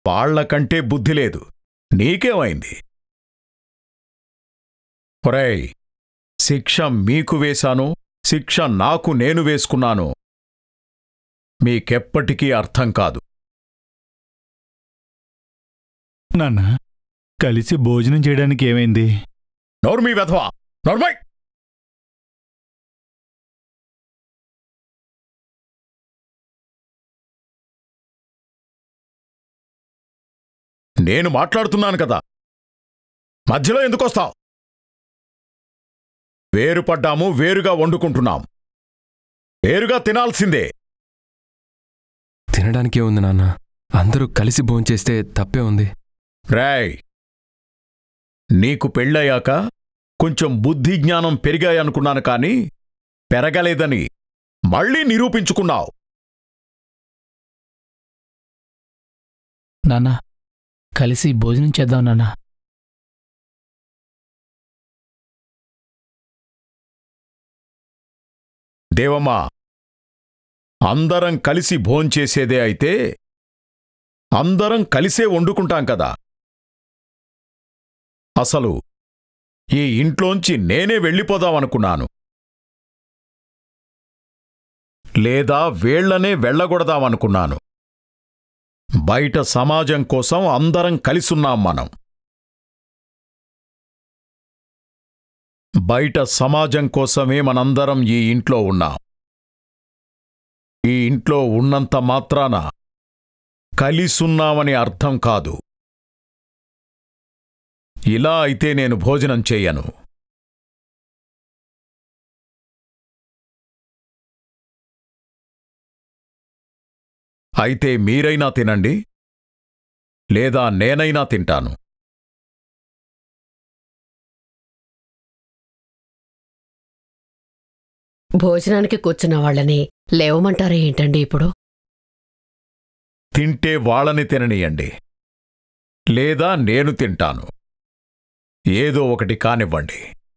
వాళ్లకంటే బుద్ధి లేదు నీకేమైంది ఒరేయ్ శిక్ష మీకు వేశాను శిక్ష నాకు నేను వేసుకున్నాను మీకెప్పటికీ అర్థం కాదు నాన్న కలిసి భోజనం చేయడానికి ఏమైంది నోర్మీ వెధవా నోర్మై నేను మాట్లాడుతున్నాను కదా మధ్యలో ఎందుకొస్తావు వేరుపడ్డాము వేరుగా వండుకుంటున్నాం వేరుగా తినాల్సిందే తినడానికే ఉంది నాన్న అందరూ కలిసి భోంచేస్తే తప్పే ఉంది రాయ్ నీకు పెళ్ళయ్యాక కొంచెం బుద్ధి జ్ఞానం పెరిగాయనుకున్నాను కానీ పెరగలేదని మళ్ళీ నిరూపించుకున్నావు నాన్న కలిసి భోజనం చేద్దాం నాన్న దేవమ్మా అందరం కలిసి భోంచేసేదే అయితే అందరం కలిసే వండుకుంటాం కదా అసలు ఈ ఇంట్లోంచి నేనే వెళ్ళిపోదామనుకున్నాను లేదా వేళ్లనే వెళ్ళగొడదామనుకున్నాను బయట సమాజం కోసం అందరం కలిసున్నాం మనం బయట సమాజం కోసమే మనందరం ఈ ఇంట్లో ఉన్నాం ఈ ఇంట్లో ఉన్నంత మాత్రాన కలిసున్నామని అర్థం కాదు ఇలా అయితే నేను భోజనం చెయ్యను అయితే మీరైనా తినండి లేదా నేనైనా తింటాను భోజనానికి కూర్చున్న వాళ్ళని లేవమంటారా ఏంటండి ఇప్పుడు తింటే వాళ్ళని తిననీయండి లేదా నేను తింటాను ఏదో ఒకటి కానివ్వండి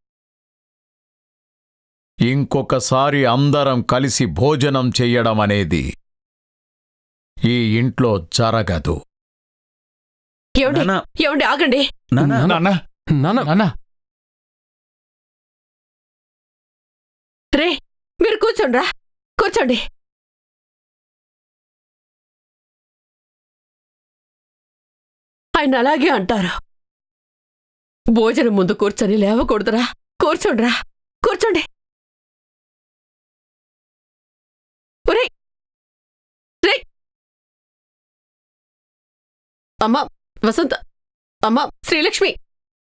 ఇంకొకసారి అందరం కలిసి భోజనం చెయ్యడం అనేది ఈ ఇంట్లో జరగదు ఏమండి నాన్న. ఏమండి ఆగండి నాన్న నాన్న నాన్న రే మీరు కూర్చోండ్రా కూర్చోండి ఆయన అలాగే అంటారు భోజనం ముందు కూర్చొని లేవకూడదురా కూర్చోండ్రా కూర్చోండి ఒరేయ్ రేయ్ అమ్మా వసంత అమ్మా శ్రీలక్ష్మి